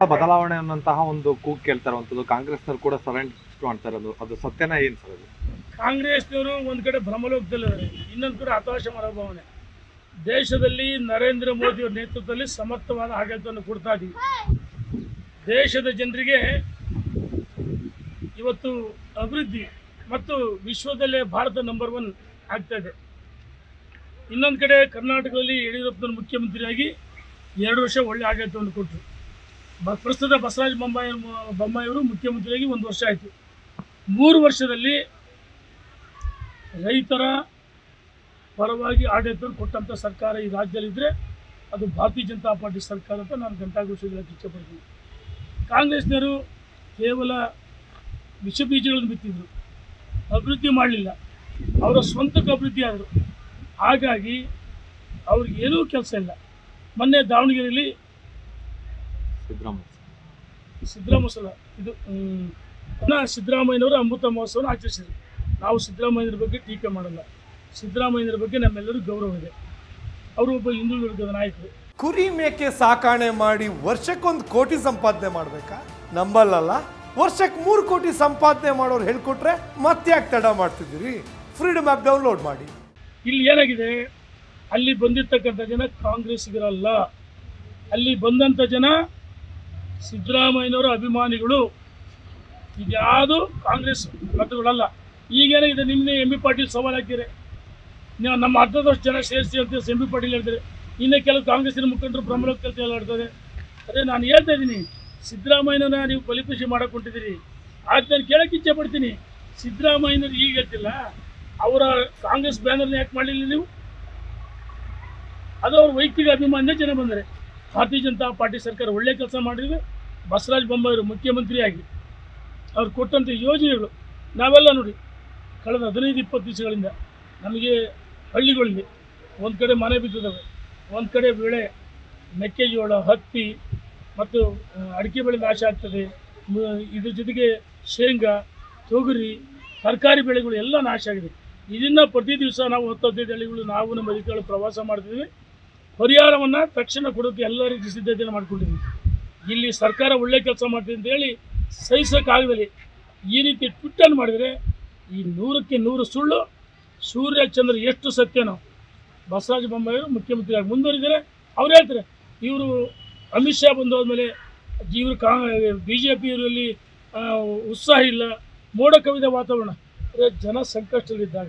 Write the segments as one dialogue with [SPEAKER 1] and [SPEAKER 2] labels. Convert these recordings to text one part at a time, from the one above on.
[SPEAKER 1] ಬದಲಾವಣೆ ಅನ್ನೋಂತಹ ಒಂದು ಕೂಗ್ ಕೇಳ್ತಾ ಇರುವಂತದ್ದು ಕಾಂಗ್ರೆಸ್ನವ್ರು ಕೂಡ ಸರೆಂಡರ್ ಮಾಡ್ತಾ ಇರೋದು ಅದು ಸತ್ಯನ ಏನ್ ಸರ್ ಅದು
[SPEAKER 2] ಕಾಂಗ್ರೆಸ್ನವರು ಒಂದು ಕಡೆ ಭ್ರಮಲೋಕದಲ್ಲಿದ್ದಾರೆ ಇನ್ನೊಂದು ಕಡೆ ಹತಾಶ ಮನೋಭಾವನೆ ದೇಶದಲ್ಲಿ ನರೇಂದ್ರ ಮೋದಿ ಅವರ ನೇತೃತ್ವದಲ್ಲಿ ಸಮರ್ಥವಾದ ಆಡಳಿತವನ್ನು ಕೊಡ್ತಾ ಇದ್ದೀವಿ ದೇಶದ ಜನರಿಗೆ ಇವತ್ತು ಅಭಿವೃದ್ಧಿ ಮತ್ತು ವಿಶ್ವದಲ್ಲೇ ಭಾರತ ನಂಬರ್ ಒನ್ ಆಗ್ತಾ ಇದೆ ಇನ್ನೊಂದು ಕಡೆ ಕರ್ನಾಟಕದಲ್ಲಿ ಯಡಿಯೂರಪ್ಪನವರು ಮುಖ್ಯಮಂತ್ರಿಯಾಗಿ ಎರಡು ವರ್ಷ ಒಳ್ಳೆ ಆಡಳಿತವನ್ನು ಕೊಟ್ಟರು ಬ ಪ್ರಸ್ತುತ ಬಸವರಾಜ ಬೊಮ್ಮಾಯಿ ಬೊಮ್ಮಾಯಿಯವರು ಮುಖ್ಯಮಂತ್ರಿಯಾಗಿ ಒಂದು ವರ್ಷ ಆಯಿತು ಮೂರು ವರ್ಷದಲ್ಲಿ ರೈತರ ಪರವಾಗಿ ಆಡಳಿತವನ್ನು ಕೊಟ್ಟಂಥ ಸರ್ಕಾರ ಈ ರಾಜ್ಯದಲ್ಲಿದ್ದರೆ ಅದು ಭಾರತೀಯ ಜನತಾ ಪಾರ್ಟಿ ಸರ್ಕಾರ ಅಂತ ನಾನು ಘಂಟಾಘೋಷ ಹೇಳಕ್ಕೆ ಇಚ್ಛೆಪಡ್ತೀನಿ ಕಾಂಗ್ರೆಸ್ನವರು ಕೇವಲ ವಿಷ ಬೀಜಗಳನ್ನು ಬಿತ್ತಿದ್ರು ಅಭಿವೃದ್ಧಿ ಮಾಡಲಿಲ್ಲ ಅವರ ಸ್ವಂತಕ್ಕೆ ಅಭಿವೃದ್ಧಿ ಆದರು ಹಾಗಾಗಿ ಅವ್ರಿಗೆ ಏನೂ ಕೆಲಸ ಇಲ್ಲ ಮೊನ್ನೆ ದಾವಣಗೆರೆಯಲ್ಲಿ
[SPEAKER 1] ಸಿದ್ದರಾಮಯ್ಯ
[SPEAKER 2] ಸಿದ್ದರಾಮಯ್ಯ ಇದು ಹ್ಮ್, ಪುನಃ ಸಿದ್ದರಾಮಯ್ಯನವರು ಅಮೃತ ಮಹೋತ್ಸವನ ಆಚರಿಸಿದರು ನಾವು ಸಿದ್ದರಾಮಯ್ಯನ ಬಗ್ಗೆ ಟೀಕೆ ಮಾಡಲ್ಲ ಸಿದ್ದರಾಮಯ್ಯನ ಬಗ್ಗೆ ನಮ್ಮೆಲ್ಲರೂ ಗೌರವ ಇದೆ ಅವರು ಒಬ್ಬ ಹಿಂದುಳಿದ ವರ್ಗದ ನಾಯಕರು
[SPEAKER 3] ಕುರಿ ಮೇಕೆ ಸಾಕಾಣೆ ಮಾಡಿ ವರ್ಷಕ್ಕೊಂದು ಕೋಟಿ ಸಂಪಾದನೆ ಮಾಡ್ಬೇಕಾ ನಂಬಲ್ಲಲ್ಲ ವರ್ಷಕ್ಕೆ ಮೂರು ಕೋಟಿ ಸಂಪಾದನೆ ಮಾಡೋರು ಹೇಳ್ಕೊಟ್ರೆ ಮತ್ತೆ ಯಾಕೆ ತಡ ಮಾಡ್ತಿದ್ದೀರಿ ಫ್ರೀಡಮ್ ಆ್ಯಪ್ ಡೌನ್ಲೋಡ್ ಮಾಡಿ
[SPEAKER 2] ಇಲ್ಲಿ ಏನಾಗಿದೆ ಅಲ್ಲಿ ಬಂದಿರ್ತಕ್ಕಂಥ ಜನ ಕಾಂಗ್ರೆಸ್ಸಿಗರಲ್ಲ ಅಲ್ಲಿ ಬಂದಂಥ ಜನ ಸಿದ್ದರಾಮಯ್ಯನವರ ಅಭಿಮಾನಿಗಳು ಇದ್ಯಾವುದು ಕಾಂಗ್ರೆಸ್ ಮತಗಳಲ್ಲ ಈಗೇನಾಗಿದೆ ನಿನ್ನೆ ಎಂ ಬಿ ಪಾಟೀಲ್ ಸವಾಲು ಹಾಕಿದ್ದಾರೆ ನೀವು ನಮ್ಮ ಅರ್ಧದಷ್ಟು ಜನ ಸೇರಿಸಿ ಅಂತ ಎಂ ಬಿ ಪಾಟೀಲ್ ಹೇಳ್ತಾರೆ ಇನ್ನೇ ಕೆಲವು ಕಾಂಗ್ರೆಸ್ಸಿನ ಮುಖಂಡರು ಬ್ರಹ್ಮಲೋಕ ಕೆಲಸ ಹೇಳ್ತಾರೆ ಅದೇ ನಾನು ಹೇಳ್ತಾ ಇದ್ದೀನಿ ಸಿದ್ದರಾಮಯ್ಯನ ನೀವು ಬಲಿಪಶಿ ಮಾಡಕ್ಕೆ ಹೊಂಟಿದ್ದೀರಿ ಆಯ್ತು ನಾನು ಕೇಳಕ್ಕೆ ಇಚ್ಛೆ ಪಡ್ತೀನಿ ಸಿದ್ದರಾಮಯ್ಯನವ್ರು ಈಗ ಹೇಳ್ತಿಲ್ಲ ಅವರ ಕಾಂಗ್ರೆಸ್ ಬ್ಯಾನರ್ನ ಯಾಕೆ ಮಾಡಲಿಲ್ಲ ನೀವು ಅದು ಅವ್ರ ವೈಯಕ್ತಿಕ ಅಭಿಮಾನ ಜನ ಬಂದರೆ ಭಾರತೀಯ ಜನತಾ ಪಾರ್ಟಿ ಸರ್ಕಾರ ಒಳ್ಳೆ ಕೆಲಸ ಮಾಡಿದ್ವಿ ಬಸವರಾಜ ಬೊಮ್ಮಾಯಿರು ಮುಖ್ಯಮಂತ್ರಿಯಾಗಿ ಅವ್ರು ಕೊಟ್ಟಂಥ ಯೋಜನೆಗಳು ನಾವೆಲ್ಲ ನೋಡಿ ಕಳೆದ ಹದಿನೈದು ಇಪ್ಪತ್ತು ದಿವಸಗಳಿಂದ ನಮಗೆ ಹಳ್ಳಿಗಳಿಗೆ ಒಂದು ಕಡೆ ಮನೆ ಬಿದ್ದಿದ್ದಾವೆ ಒಂದು ಕಡೆ ಬೆಳೆ ಮೆಕ್ಕೆಜೋಳ ಹತ್ತಿ ಮತ್ತು ಆ, ಅಡಿಕೆ ಬೆಳೆ ನಾಶ ಆಗ್ತದೆ ಮ- ಇದ್ರ ಜೊತೆಗೆ ಶೇಂಗಾ ತೊಗರಿ ತರಕಾರಿ ಬೆಳೆಗಳು ಎಲ್ಲ ನಾಶ ಆಗಿದೆ ಇದನ್ನು ಪ್ರತಿ ದಿವಸ ನಾವು ಹತ್ತು ಹದಿನೈದು ಹಳ್ಳಿಗಳು ನಾವು ನಮ್ಮ ಅಧಿಕಾರಿಗಳು ಪ್ರವಾಸ ಮಾಡ್ತಿದ್ದೀವಿ ಪರಿಹಾರವನ್ನು ತಕ್ಷಣ ಕೊಡೋಕ್ಕೆ ಎಲ್ಲ ರೀತಿ ಸಿದ್ಧತೆಯನ್ನು ಮಾಡ್ಕೊಂಡಿದ್ದೀವಿ ಇಲ್ಲಿ ಸರ್ಕಾರ ಒಳ್ಳೆ ಕೆಲಸ ಮಾಡ್ತಿದೆ ಅಂತ ಹೇಳಿ ಸಹಿಸೋಕ್ಕಾಗದಲ್ಲಿ ಈ ರೀತಿ ಟ್ವಿಟ್ಟನ್ನು ಮಾಡಿದರೆ ಈ ನೂರಕ್ಕೆ ನೂರು ಸುಳ್ಳು ಸೂರ್ಯ ಚಂದ್ರ ಎಷ್ಟು ಸತ್ಯನೋ ಬಸವರಾಜ ಬೊಮ್ಮಾಯಿಯವರು ಮುಖ್ಯಮಂತ್ರಿಯಾಗಿ ಮುಂದುವರಿದರೆ ಅವ್ರು ಹೇಳ್ತಾರೆ ಇವರು ಅಮಿತ್ ಶಾ ಬಂದು ಹೋದ್ಮೇಲೆ ಇವರು ಕಾ ಬಿ ಜೆ ಪಿಯವರಲ್ಲಿ ಉತ್ಸಾಹ ಇಲ್ಲ ಮೋಡ ಕವಿದ ವಾತಾವರಣ ಅದೇ ಜನ ಸಂಕಷ್ಟದಲ್ಲಿದ್ದಾಗ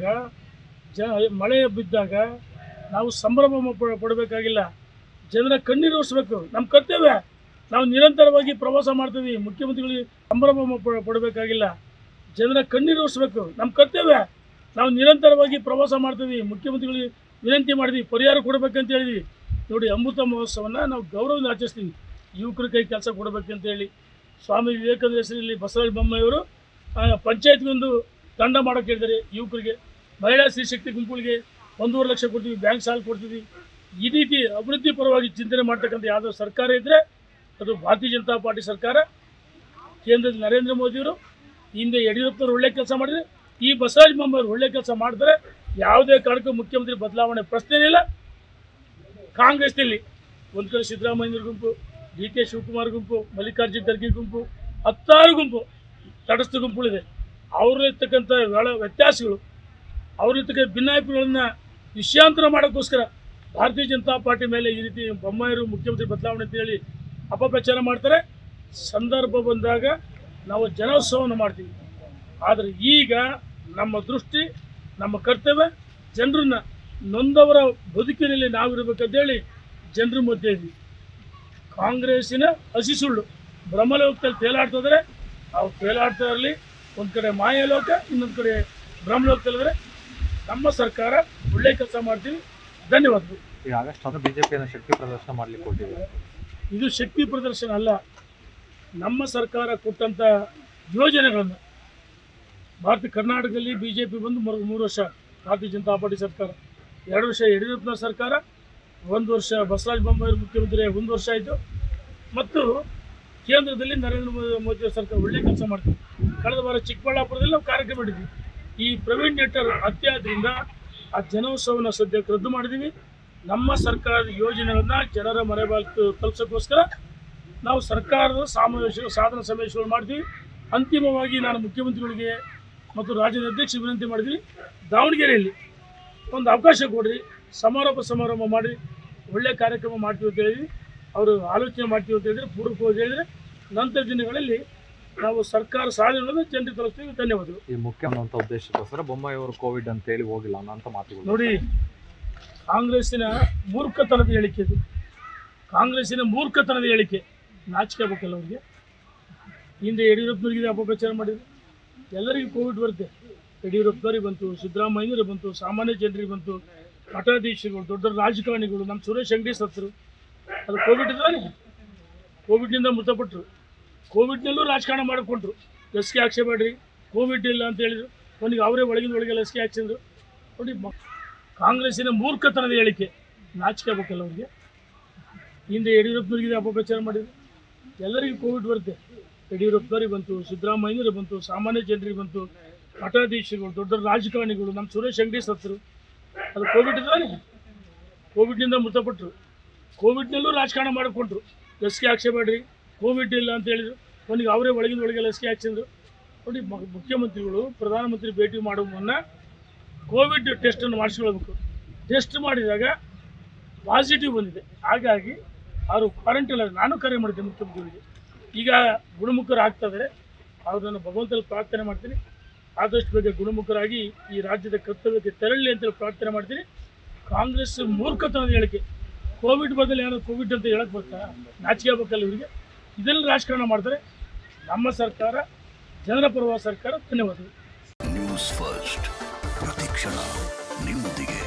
[SPEAKER 2] ಜ ಮಳೆ ಬಿದ್ದಾಗ ನಾವು ಸಂಭ್ರಮ ಪ- ಪಡಬೇಕಾಗಿಲ್ಲ ಜನರ ಕಣ್ಣೀರು ಒರೆಸ್ಬೇಕು ನಮ್ಮ ಕರ್ತವ್ಯ ನಾವು ನಿರಂತರವಾಗಿ ಪ್ರವಾಸ ಮಾಡ್ತೀವಿ ಮುಖ್ಯಮಂತ್ರಿಗಳಿಗೆ ಸಂಭ್ರಮ ಪ- ಪಡಬೇಕಾಗಿಲ್ಲ ಜನರ ಕಣ್ಣೀರು ಒರೆಸ್ಬೇಕು ನಮ್ಮ ಕರ್ತವ್ಯ ನಾವು ನಿರಂತರವಾಗಿ ಪ್ರವಾಸ ಮಾಡ್ತೀವಿ ಮುಖ್ಯಮಂತ್ರಿಗಳಿಗೆ ವಿನಂತಿ ಮಾಡಿದ್ವಿ ಪರಿಹಾರ ಕೊಡಬೇಕಂತ ಹೇಳಿದ್ವಿ ನೋಡಿ ಅಮೃತ ಮಹೋತ್ಸವನ ನಾವು ಗೌರವದಿಂದ ಆಚರಿಸ್ತೀವಿ ಯುವಕರ ಕೈ ಕೆಲಸ ಕೊಡಬೇಕಂತ ಹೇಳಿ ಸ್ವಾಮಿ ವಿವೇಕಾನಂದ ಹೆಸರಲ್ಲಿ ಬಸವರಾಜ ಬೊಮ್ಮಾಯಿಯವರು ಪಂಚಾಯತ್ಗೊಂದು ದಂಡ ಮಾಡೋಕೆ ಹೇಳಿದ್ದಾರೆ ಯುವಕರಿಗೆ ಮಹಿಳಾ ಸ್ತ್ರೀಶಕ್ತಿ ಗುಂಪುಗಳಿಗೆ ಒಂದೂವರೆ ಲಕ್ಷ ಕೊಡ್ತೀವಿ ಬ್ಯಾಂಕ್ ಸಾಲ ಕೊಡ್ತೀವಿ ಈ ರೀತಿ ಅಭಿವೃದ್ಧಿ ಪರವಾಗಿ ಚಿಂತನೆ ಮಾಡ್ತಕ್ಕಂಥ ಯಾವುದೋ ಸರ್ಕಾರ ಇದ್ದರೆ ಅದು ಭಾರತೀಯ ಜನತಾ ಪಾರ್ಟಿ ಸರ್ಕಾರ ಕೇಂದ್ರದಲ್ಲಿ ನರೇಂದ್ರ ಮೋದಿಯವರು ಹಿಂದೆ ಯಡಿಯೂರಪ್ಪನವರು ಒಳ್ಳೆ ಕೆಲಸ ಮಾಡಿದರೆ ಈ ಬಸವರಾಜ ಬೊಮ್ಮಾಯಿಯವರು ಒಳ್ಳೆ ಕೆಲಸ ಮಾಡಿದ್ರೆ ಯಾವುದೇ ಕಾರಣಕ್ಕೂ ಮುಖ್ಯಮಂತ್ರಿ ಬದಲಾವಣೆ ಪ್ರಶ್ನೆನೇ ಇಲ್ಲ ಕಾಂಗ್ರೆಸ್ನಲ್ಲಿ ಒಂದು ಕಡೆ ಸಿದ್ದರಾಮಯ್ಯನವ್ರ ಗುಂಪು ಡಿ ಕೆ ಶಿವಕುಮಾರ್ ಗುಂಪು ಮಲ್ಲಿಕಾರ್ಜುನ್ ಖರ್ಗೆ ಗುಂಪು ಹತ್ತಾರು ಗುಂಪು ತಟಸ್ಥ ಗುಂಪುಗಳಿದೆ ಅವರಲ್ಲಿರ್ತಕ್ಕಂಥ ವ್ಯಾಳ ವ್ಯತ್ಯಾಸಗಳು ಅವರಲ್ಲಿರ್ತಕ್ಕಂಥ ಭಿನ್ನಾಭಿಪ್ರಾಯಗಳನ್ನ ವಿಷಯಾಂತರ ಮಾಡೋಕ್ಕೋಸ್ಕರ ಭಾರತೀಯ ಜನತಾ ಪಾರ್ಟಿ ಮೇಲೆ ಈ ರೀತಿ ಬೊಮ್ಮಾಯಿರು ಮುಖ್ಯಮಂತ್ರಿ ಬದಲಾವಣೆ ಅಂತ ಹೇಳಿ ಅಪಪ್ರಚಾರ ಮಾಡ್ತಾರೆ ಸಂದರ್ಭ ಬಂದಾಗ ನಾವು ಜನೋತ್ಸವವನ್ನು ಮಾಡ್ತೀವಿ ಆದರೆ ಈಗ ನಮ್ಮ ದೃಷ್ಟಿ ನಮ್ಮ ಕರ್ತವ್ಯ ಜನರನ್ನ ನೊಂದವರ ಬದುಕಿನಲ್ಲಿ ನಾವಿರಬೇಕಂತೇಳಿ ಜನರ ಮಧ್ಯೆ ಇದ್ವಿ ಕಾಂಗ್ರೆಸ್ಸಿನ ಹಸಿ ಸುಳ್ಳು ಬ್ರಹ್ಮಲೋಕದಲ್ಲಿ ತೇಲಾಡ್ತಿದ್ರೆ ಅವ್ರು ತೇಲಾಡ್ತಾ ಇರಲಿ ಒಂದು ಕಡೆ ಮಾಯಲೋಕ ಇನ್ನೊಂದು ಕಡೆ ಬ್ರಹ್ಮಲೋಕದಲ್ಲಿದ್ರೆ ನಮ್ಮ ಸರ್ಕಾರ ಒಳ್ಳೆ ಕೆಲಸ ಮಾಡ್ತೀವಿ ಧನ್ಯವಾದಗಳು
[SPEAKER 1] ಈಗ ಆಗಸ್ಟ್ ಹತ್ತು ಬಿಜೆಪಿಯನ್ನು ಶಕ್ತಿ ಪ್ರದರ್ಶನ ಮಾಡ್ಲಿಕ್ಕೆ ಕೊಟ್ಟಿದೆ
[SPEAKER 2] ಇದು ಶಕ್ತಿ ಪ್ರದರ್ಶನ ಅಲ್ಲ ನಮ್ಮ ಸರ್ಕಾರ ಕೊಟ್ಟಂಥ ಯೋಜನೆಗಳನ್ನು ಭಾರತ ಕರ್ನಾಟಕದಲ್ಲಿ ಬಿ ಜೆ ಪಿ ಬಂದು ಮೂರು ಮೂರು ವರ್ಷ ಭಾರತೀಯ ಜನತಾ ಪಾರ್ಟಿ ಸರ್ಕಾರ ಎರಡು ವರ್ಷ ಯಡಿಯೂರಪ್ಪನ ಸರ್ಕಾರ ಒಂದು ವರ್ಷ ಬಸವರಾಜ ಬೊಮ್ಮಾಯಿ ಮುಖ್ಯಮಂತ್ರಿ ಒಂದು ವರ್ಷ ಆಯಿತು ಮತ್ತು ಕೇಂದ್ರದಲ್ಲಿ ನರೇಂದ್ರ ಮೋದಿ ಮೋದಿ ಸರ್ಕಾರ ಒಳ್ಳೆ ಕೆಲಸ ಮಾಡ್ತೀವಿ ಕಳೆದ ವಾರ ಚಿಕ್ಕಬಳ್ಳಾಪುರದಲ್ಲಿ ನಾವು ಕಾರ್ಯಕ್ರಮ ಮಾಡಿದ್ವಿ ಈ ಪ್ರವೀಣ್ ನೆಟ್ಟರ್ ಹತ್ಯೆ ಆದ್ರಿಂದ ಆ ಜನೋತ್ಸವನ ಸದ್ಯಕ್ಕೆ ರದ್ದು ಮಾಡಿದ್ದೀವಿ ನಮ್ಮ ಸರ್ಕಾರದ ಯೋಜನೆಗಳನ್ನ ಜನರ ಮನೆ ಬಾಗಿಲು ತಲುಪಿಸೋಕ್ಕೋಸ್ಕರ ನಾವು ಸರ್ಕಾರದ ಸಮಾವೇಶ ಸಾಧನ ಸಮಾವೇಶಗಳು ಮಾಡ್ತೀವಿ ಅಂತಿಮವಾಗಿ ನಾನು ಮುಖ್ಯಮಂತ್ರಿಗಳಿಗೆ ಮತ್ತು ರಾಜ್ಯದ ಅಧ್ಯಕ್ಷ ವಿನಂತಿ ಮಾಡಿದ್ವಿ ದಾವಣಗೆರೆಯಲ್ಲಿ ಒಂದು ಅವಕಾಶ ಕೊಡ್ರಿ ಸಮಾರೋಪ ಸಮಾರಂಭ ಮಾಡಿ ಒಳ್ಳೆ ಕಾರ್ಯಕ್ರಮ ಮಾಡ್ತೀವಿ ಅಂತ ಹೇಳಿದ್ವಿ ಅವರು ಆಲೋಚನೆ ಮಾಡ್ತೀವಿ ಅಂತ ಹೇಳಿದ್ರೆ ಪೂರ್ವಕವಾಗಿ ಹೇಳಿದ್ರೆ ನಂತರ ದಿನಗಳಲ್ಲಿ ನಾವು ಸರ್ಕಾರ ಸಾಧನೆಗಳನ್ನು ಜನರಿಗೆ ತಲುಪ್ತೀವಿ ಧನ್ಯವಾದಗಳು
[SPEAKER 1] ಈ ಮುಖ್ಯ ಅನ್ನುವಂಥ ಉದ್ದೇಶಕ್ಕೋಸ್ಕರ ಬೊಮ್ಮಾಯಿ ಅವರು ಕೋವಿಡ್ ಅಂತ ಹೇಳಿ ಹೋಗಿಲ್ಲ ಅನ್ನೋಂಥ ಮಾತುಗಳು
[SPEAKER 2] ನೋಡಿ ಕಾಂಗ್ರೆಸ್ಸಿನ ಮೂರ್ಖತನದ ಹೇಳಿಕೆ ಇದು ಕಾಂಗ್ರೆಸ್ಸಿನ ಮೂರ್ಖತನದ ಹೇಳಿಕೆ ನಾಚಿಕೆ ಆಗ್ಬೇಕಲ್ಲ ಅವ್ರಿಗೆ ಹಿಂದೆ ಯಡಿಯೂರಪ್ಪನವರಿಗೆ ಅಪಪ್ರಚಾರ ಮಾಡಿದ್ರು ಎಲ್ಲರಿಗೂ ಕೋವಿಡ್ ಬರುತ್ತೆ ಯಡಿಯೂರಪ್ಪನವ್ರಿಗೆ ಬಂತು ಸಿದ್ದರಾಮಯ್ಯನವ್ರಿಗೆ ಬಂತು ಸಾಮಾನ್ಯ ಜನರಿಗೆ ಬಂತು ಮಠಾಧೀಶಗಳು ದೊಡ್ಡ ದೊಡ್ಡ ರಾಜಕಾರಣಿಗಳು ನಮ್ಮ ಸುರೇಶ್ ಅಂಗಡಿ ಸತ್ತರು ಅದು ಕೋವಿಡ್ ಇದ್ದಾನೆ ಕೋವಿಡ್ನಿಂದ ಮೃತಪಟ್ಟರು ಕೋವಿಡ್ನಲ್ಲೂ ರಾಜಕಾರಣ ಮಾಡಿಕೊಂಡ್ರು ಲಸಿಕೆ ಹಾಕ್ಸಬೇಡ್ರಿ ಕೋವಿಡ್ ಇಲ್ಲ ಅಂತ ಹೇಳಿದ್ರು ಕೊನೆಗೆ ಅವರೇ ಒಳಗಿಂದ ಒಳಗೆ ಲಸಿಕೆ ಹಾಕ್ಸಿದ್ರು ನೋಡಿ ಮ- ಕಾಂಗ್ರೆಸ್ಸಿನ ಮೂರ್ಖತನದ ಹೇಳಿಕೆ ನಾಚಿಕೆ ಆಗ್ಬೇಕಲ್ಲ ಅವ್ರಿಗೆ ಹಿಂದೆ ಯಡಿಯೂರಪ್ಪನವರಿಗೆ ಅಪಪ್ರಚಾರ ಮಾಡಿದ್ರು ಎಲ್ಲರಿಗೂ ಕೋವಿಡ್ ಬರುತ್ತೆ ಯಡಿಯೂರಪ್ಪನವ್ರಿಗೆ ಬಂತು ಸಿದ್ದರಾಮಯ್ಯನವ್ರಿಗೆ ಬಂತು ಸಾಮಾನ್ಯ ಜನರಿಗೆ ಬಂತು ಮಠಾಧೀಶಗಳು ದೊಡ್ಡ ದೊಡ್ಡ ರಾಜಕಾರಣಿಗಳು ನಮ್ಮ ಸುರೇಶ್ ಅಂಗಡಿ ಸತ್ತರು ಅದು ಕೋವಿಡ್ ಇದ್ದಾನೆ ಕೋವಿಡ್ನಿಂದ ಮೃತಪಟ್ಟರು ಕೋವಿಡ್ನಲ್ಲೂ ರಾಜಕಾರಣ ಮಾಡಿಕೊಂಡ್ರು ಲಸಿಕೆ ಹಾಕ್ಸಬೇಡ್ರಿ ಕೋವಿಡ್ ಇಲ್ಲ ಅಂತ ಹೇಳಿದ್ರು ಕೊನೆಗೆ ಅವರೇ ಒಳಗಿಂದ ಒಳಗೆ ಲಸಿಕೆ ಹಾಕ್ಸಿದ್ರು ನೋಡಿ ಮ- ಮುಖ್ಯಮಂತ್ರಿಗಳು ಪ್ರಧಾನಮಂತ್ರಿ ಭೇಟಿ ಮಾಡುವ ಮುನ್ನ ಕೋವಿಡ್ ಟೆಸ್ಟನ್ನು ಮಾಡಿಸ್ಕೊಳ್ಬೇಕು ಟೆಸ್ಟ್ ಮಾಡಿದಾಗ ಪಾಸಿಟಿವ್ ಬಂದಿದೆ ಹಾಗಾಗಿ ಅವರು ಕ್ವಾರಂಟೈನ್ ನಾನು ಕರೆ ಮಾಡಿದ್ದೆ ಮುಖ್ಯಮಂತ್ರಿಗಳಿಗೆ ಈಗ ಗುಣಮುಖರು ಆಗ್ತದೆ ಅವ್ರನ್ನ ಭಗವಂತಲ್ಲಿ ಪ್ರಾರ್ಥನೆ ಮಾಡ್ತೀನಿ ಆದಷ್ಟು ಬೇಗ ಗುಣಮುಖರಾಗಿ ಈ ರಾಜ್ಯದ ಕರ್ತವ್ಯಕ್ಕೆ ತೆರಳಲಿ ಅಂತೇಳಿ ಪ್ರಾರ್ಥನೆ ಮಾಡ್ತೀನಿ ಕಾಂಗ್ರೆಸ್ ಮೂರ್ಖತನದ ಹೇಳಿಕೆ ಕೋವಿಡ್ ಬದಲು ಏನೋ ಕೋವಿಡ್ ಅಂತ ಹೇಳಕ್ ಬರ್ತಾ ನಾಚಿಕೆ ಆಗ್ಬೇಕಲ್ಲ ಇವರಿಗೆ ಇದೆಲ್ಲ ರಾಜಕಾರಣ ಮಾಡ್ತಾರೆ ನಮ್ಮ ಸರ್ಕಾರ ಜನರ ಪರವಾದ ಸರ್ಕಾರ ಧನ್ಯವಾದಗಳು
[SPEAKER 4] ನ್ಯೂಸ್ ಫಸ್ಟ್ ಪ್ರತಿಕ್ಷಣ ನಿಮ್ಮೊಂದಿಗೆ